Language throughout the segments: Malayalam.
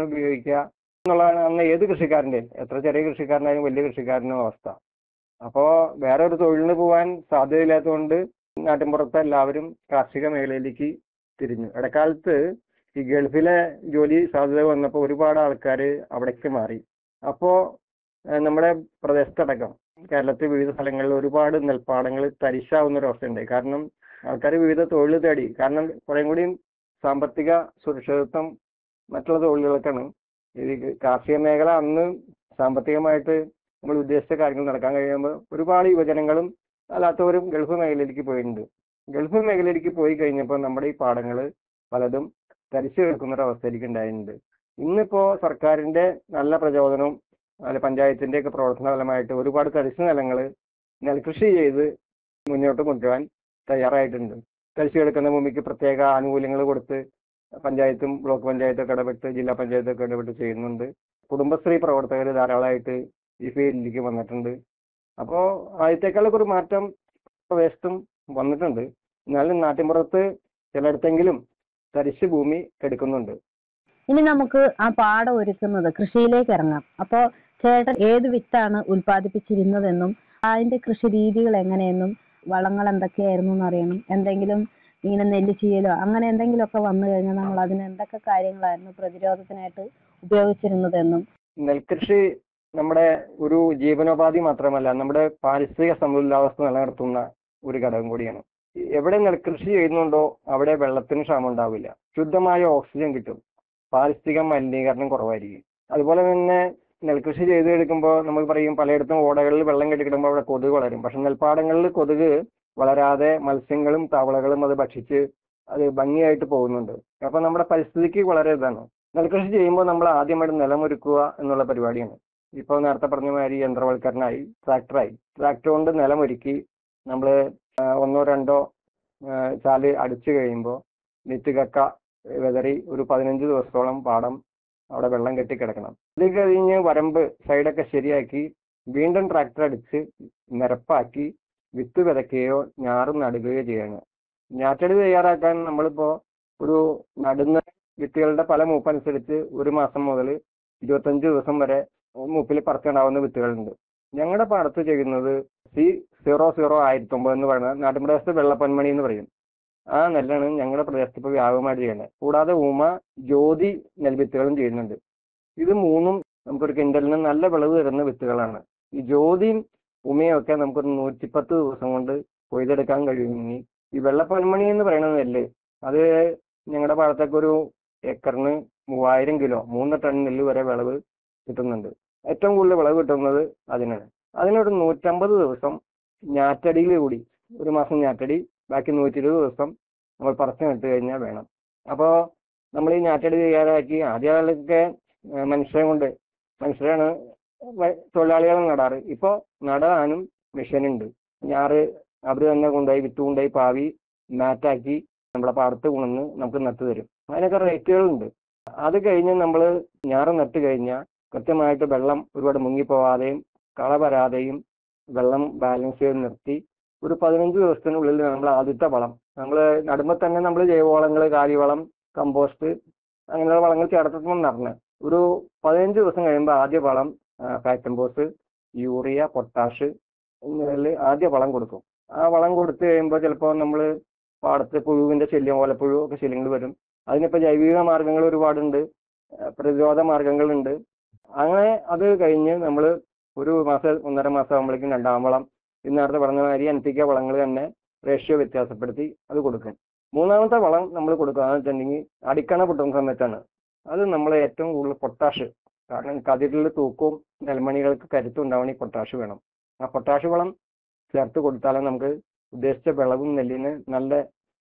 സാധനം ഉപയോഗിക്കുക എന്നുള്ളതാണ് അന്ന് ഏത് കൃഷിക്കാരൻ്റെയും എത്ര ചെറിയ കൃഷിക്കാരനായാലും വലിയ കൃഷിക്കാരനും അവസ്ഥ അപ്പോൾ വേറെ ഒരു തൊഴിലിന് പോകാൻ സാധ്യതയില്ലാത്തതുകൊണ്ട് നാട്ടിൻപുറത്തെ എല്ലാവരും കാർഷിക മേഖലയിലേക്ക് തിരിഞ്ഞു ഇടക്കാലത്ത് ഈ ഗൾഫിലെ ജോലി സാധ്യത വന്നപ്പോൾ ഒരുപാട് ആൾക്കാർ അവിടേക്ക് മാറി അപ്പോൾ നമ്മുടെ പ്രദേശത്തടക്കം കേരളത്തിൽ വിവിധ സ്ഥലങ്ങളിൽ ഒരുപാട് നെൽപ്പാടങ്ങൾ തരിശാവുന്ന ഒരു അവസ്ഥയുണ്ടായി കാരണം ആൾക്കാർ വിവിധ തൊഴിൽ തേടി കാരണം കുറേം കൂടി സാമ്പത്തിക സുരക്ഷിതത്വം മറ്റുള്ള തൊഴിലുകൾക്കാണ് ഈ കാർഷിക മേഖല അന്ന് സാമ്പത്തികമായിട്ട് നമ്മൾ ഉദ്ദേശിച്ച കാര്യങ്ങൾ നടക്കാൻ കഴിയുമ്പോൾ ഒരുപാട് യുവജനങ്ങളും അല്ലാത്തവരും ഗൾഫ് മേഖലയിലേക്ക് പോയിട്ടുണ്ട് ഗൾഫ് മേഖലയിലേക്ക് പോയി കഴിഞ്ഞപ്പോൾ നമ്മുടെ ഈ പാടങ്ങൾ പലതും തരിച്ചു കിടക്കുന്ന ഒരു അവസ്ഥയിലേക്ക് ഉണ്ടായിട്ടുണ്ട് ഇന്നിപ്പോ സർക്കാരിന്റെ നല്ല പ്രചോദനവും അല്ലെ പഞ്ചായത്തിന്റെ ഒക്കെ പ്രവർത്തന ഫലമായിട്ട് ഒരുപാട് തരിശു നിലങ്ങൾ നെൽകൃഷി ചെയ്ത് മുന്നോട്ട് കൊണ്ടുപോകാൻ തയ്യാറായിട്ടുണ്ട് തരിച്ചു കിടക്കുന്ന ഭൂമിക്ക് പ്രത്യേക ആനുകൂല്യങ്ങൾ കൊടുത്ത് പഞ്ചായത്തും ബ്ലോക്ക് പഞ്ചായത്തും ഒക്കെ ഇടപെട്ട് ജില്ലാ പഞ്ചായത്തൊക്കെ ഇടപെട്ട് ചെയ്യുന്നുണ്ട് കുടുംബശ്രീ പ്രവർത്തകർ ധാരാളമായിട്ട് ഈ ഫീൽഡിലേക്ക് വന്നിട്ടുണ്ട് അപ്പോൾ ആദ്യത്തേക്കാളൊക്കെ ഒരു മാറ്റം പ്രദേശത്തും വന്നിട്ടുണ്ട് എന്നാലും നാട്ടിൻപുറത്ത് ചിലയിടത്തെങ്കിലും തരിശു ഭൂമി എടുക്കുന്നുണ്ട് ഇനി നമുക്ക് ആ പാടം ഒരുക്കുന്നത് കൃഷിയിലേക്ക് ഇറങ്ങാം അപ്പോ ചേട്ടൻ ഏത് വിത്താണ് ഉൽപ്പാദിപ്പിച്ചിരുന്നതെന്നും അതിന്റെ കൃഷി രീതികൾ എങ്ങനെയെന്നും വളങ്ങൾ എന്തൊക്കെയായിരുന്നു എന്ന് അറിയണം എന്തെങ്കിലും ഇങ്ങനെ നെല്ല് ചെയ്യലോ അങ്ങനെ എന്തെങ്കിലുമൊക്കെ വന്നു കഴിഞ്ഞാൽ നമ്മൾ അതിന് എന്തൊക്കെ കാര്യങ്ങളായിരുന്നു പ്രതിരോധത്തിനായിട്ട് ഉപയോഗിച്ചിരുന്നതെന്നും നെൽകൃഷി നമ്മുടെ ഒരു ജീവനോപാധി മാത്രമല്ല നമ്മുടെ പാരിസ്ഥിതിക സന്തുലിതാവസ്ഥ നിലനിർത്തുന്ന ഒരു ഘടകം കൂടിയാണ് എവിടെ നെൽകൃഷി ചെയ്യുന്നുണ്ടോ അവിടെ വെള്ളത്തിന് ക്ഷാമം ഉണ്ടാവില്ല ശുദ്ധമായ ഓക്സിജൻ കിട്ടും പാരിസ്ഥിതിക മലിനീകരണം കുറവായിരിക്കും അതുപോലെ തന്നെ നെൽകൃഷി ചെയ്ത് എടുക്കുമ്പോൾ നമ്മൾ പറയും പലയിടത്തും ഓടകളിൽ വെള്ളം കെട്ടിക്കിടുമ്പോൾ അവിടെ കൊതുക് വളരും പക്ഷെ നെൽപ്പാടങ്ങളിൽ കൊതുക് വളരാതെ മത്സ്യങ്ങളും തവളകളും അത് ഭക്ഷിച്ച് അത് ഭംഗിയായിട്ട് പോകുന്നുണ്ട് അപ്പൊ നമ്മുടെ പരിസ്ഥിതിക്ക് വളരെ ഇതാണ് നെൽകൃഷി ചെയ്യുമ്പോൾ നമ്മൾ ആദ്യമായിട്ട് നിലമൊരുക്കുക എന്നുള്ള പരിപാടിയാണ് ഇപ്പോൾ നേരത്തെ പറഞ്ഞ മാതിരി യന്ത്രവൽക്കരണമായി ട്രാക്ടറായി ട്രാക്ടർ കൊണ്ട് നിലമൊരുക്കി നമ്മൾ ഒന്നോ രണ്ടോ ആ, ചാല് അടിച്ചു കഴിയുമ്പോൾ വിത്തുകക്ക വിതറി ഒരു പതിനഞ്ച് ദിവസത്തോളം പാടം അവിടെ വെള്ളം കെട്ടി കിടക്കണം ഇത് കഴിഞ്ഞ് വരമ്പ് സൈഡൊക്കെ ശരിയാക്കി വീണ്ടും ട്രാക്ടർ അടിച്ച് നിരപ്പാക്കി വിത്ത് വിതയ്ക്കുകയോ ഞാറ് നടുകയോ ചെയ്യണം ഞാറ്റടി തയ്യാറാക്കാൻ നമ്മളിപ്പോ ഒരു നടുന്ന വിത്തുകളുടെ പല മൂപ്പനുസരിച്ച് ഒരു മാസം മുതൽ ഇരുപത്തഞ്ച് ദിവസം വരെ മൂപ്പിൽ പറിച്ചുണ്ടാവുന്ന വിത്തുകളുണ്ട് ഞങ്ങളുടെ പാടത്ത് ചെയ്യുന്നത് സി സീറോ സീറോ ആയിരത്തി ഒമ്പത് എന്ന് പറയുന്നത് നാട്ടുപ്രദേശത്ത് വെള്ളപ്പൊന്മണി എന്ന് പറയും ആ നെല്ലാണ് ഞങ്ങളുടെ പ്രദേശത്ത് ഇപ്പോൾ വ്യാപകമായിട്ട് ചെയ്യുന്നത് കൂടാതെ ഉമ ജ്യോതി നെൽവിത്തുകളും ചെയ്യുന്നുണ്ട് ഇത് മൂന്നും നമുക്കൊരു കിൻഡലിന് നല്ല വിളവ് തരുന്ന വിത്തുകളാണ് ഈ ജ്യോതിയും ഉമയും ഒക്കെ നമുക്കൊരു നൂറ്റിപ്പത്ത് ദിവസം കൊണ്ട് കൊയ്തെടുക്കാൻ കഴിയുമെങ്കിൽ ഈ വെള്ളപ്പൊന്മണി എന്ന് പറയുന്ന നെല്ല് അത് ഞങ്ങളുടെ പാടത്തേക്ക് ഒരു ഏക്കറിന് മൂവായിരം കിലോ മൂന്ന് ടൺ നെല്ല് വരെ വിളവ് കിട്ടുന്നുണ്ട് ഏറ്റവും കൂടുതൽ വിളവ് കിട്ടുന്നത് അതിനാണ് അതിനൊരു നൂറ്റമ്പത് ദിവസം ഞാറ്റടിയിൽ കൂടി ഒരു മാസം ഞാറ്റടി ബാക്കി നൂറ്റി ഇരുപത് ദിവസം നമ്മൾ പറിച്ചു നട്ട് കഴിഞ്ഞാൽ വേണം അപ്പോൾ നമ്മൾ ഈ ഞാറ്റടി തയ്യാറാക്കി ആദ്യകാലത്തൊക്കെ ഏഹ് മനുഷ്യരെ കൊണ്ട് മനുഷ്യരാണ് വ- തൊഴിലാളികളെ നടാറ് ഇപ്പോൾ നടാനും മെഷീനുണ്ട് ഞാറ് അവർ തന്നെ കൊണ്ടുപോയി വിത്ത് കൊണ്ടുപോയി പാവി മാറ്റാക്കി നമ്മുടെ പാടത്ത് കൊണ്ടുവന്ന് നമുക്ക് നട്ട് തരും അതിനൊക്കെ റേറ്റുകളുണ്ട് അത് കഴിഞ്ഞ് നമ്മൾ ഞാറ് നട്ട് കഴിഞ്ഞാൽ കൃത്യമായിട്ട് വെള്ളം ഒരുപാട് മുങ്ങിപ്പോവാതെയും കള വരാതെയും വെള്ളം ബാലൻസ് ചെയ്ത് നിർത്തി ഒരു പതിനഞ്ച് ദിവസത്തിനുള്ളിൽ നമ്മൾ ആദ്യത്തെ വളം നമ്മൾ നടുമ്പോൾ തന്നെ നമ്മൾ ജൈവവളങ്ങൾ കാലിവളം കമ്പോസ്റ്റ് അങ്ങനെയുള്ള വളങ്ങൾ ചേർത്തിട്ട് നടന്ന് ഒരു പതിനഞ്ച് ദിവസം കഴിയുമ്പോൾ ആദ്യ വളം ഫാറ്റ് കമ്പോസ്റ്റ് യൂറിയ പൊട്ടാഷ് എന്നിവയിൽ ആദ്യ വളം കൊടുക്കും ആ വളം കൊടുത്തു കഴിയുമ്പോൾ ചിലപ്പോൾ നമ്മൾ പാടത്ത് പുഴുവിന്റെ ശല്യം ഓലപ്പുഴു ഒക്കെ ശല്യങ്ങൾ വരും അതിനിപ്പോൾ ജൈവിക മാർഗങ്ങൾ ഒരുപാടുണ്ട് ആ, പ്രതിരോധ മാർഗങ്ങളുണ്ട് അങ്ങനെ അത് കഴിഞ്ഞ് നമ്മൾ ഒരു മാസം ഒന്നര മാസം ആകുമ്പോഴേക്കും രണ്ടാം വളം ഇന്ന് നേരത്തെ പറഞ്ഞ മാതിരി എൻപിക്ക വളങ്ങൾ തന്നെ റേഷ്യോ വ്യത്യാസപ്പെടുത്തി അത് കൊടുക്കും മൂന്നാമത്തെ വളം നമ്മൾ കൊടുക്കുക എന്ന് വെച്ചിട്ടുണ്ടെങ്കിൽ അടിക്കണ പൊട്ടുന്ന സമയത്താണ് അത് നമ്മൾ ഏറ്റവും കൂടുതൽ പൊട്ടാഷ് കാരണം കതിരിൽ തൂക്കവും നെൽമണികൾക്ക് കരുത്തും ഉണ്ടാവണമെങ്കിൽ പൊട്ടാഷ് വേണം ആ പൊട്ടാഷ് വളം ചേർത്ത് കൊടുത്താലേ നമുക്ക് ഉദ്ദേശിച്ച വിളവും നെല്ലിന് നല്ല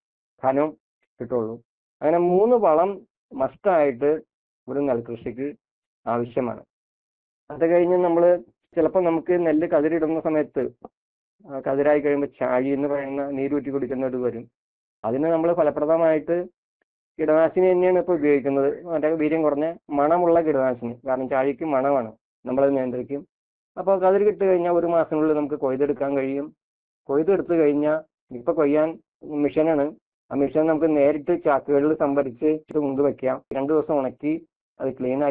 ഘനം കിട്ടുള്ളൂ അങ്ങനെ മൂന്ന് വളം മസ്റ്റായിട്ട് ഒരു നെൽകൃഷിക്ക് ആവശ്യമാണ് അത് കഴിഞ്ഞ് നമ്മൾ ചിലപ്പോൾ നമുക്ക് നെല്ല് കതിരിടുന്ന സമയത്ത് ആ, കതിരായി കഴിയുമ്പോൾ ചാഴി എന്ന് പറയുന്ന നീരൂറ്റി കുടിക്കുന്ന ഒരു വരും അതിന് നമ്മൾ ഫലപ്രദമായിട്ട് കീടനാശിനി തന്നെയാണ് ഇപ്പോൾ ഉപയോഗിക്കുന്നത് മറ്റേ വീര്യം കുറഞ്ഞ മണമുള്ള കീടനാശിനി കാരണം ചാഴിക്ക് മണമാണ് നമ്മളത് നിയന്ത്രിക്കും അപ്പോൾ കതിര് കിട്ട് കഴിഞ്ഞാൽ ഒരു മാസത്തിനുള്ളിൽ നമുക്ക് കൊയ്തെടുക്കാൻ കഴിയും കൊയ്തെടുത്ത് കഴിഞ്ഞാൽ ഇപ്പൊ കൊയ്യാൻ മിഷനാണ് ആ മിഷൻ നമുക്ക് നേരിട്ട് ചാക്കുകളിൽ സംഭരിച്ച് ഇത് കൊണ്ട് വെക്കാം രണ്ടു ദിവസം ഉണക്കി അത് ക്ലീൻ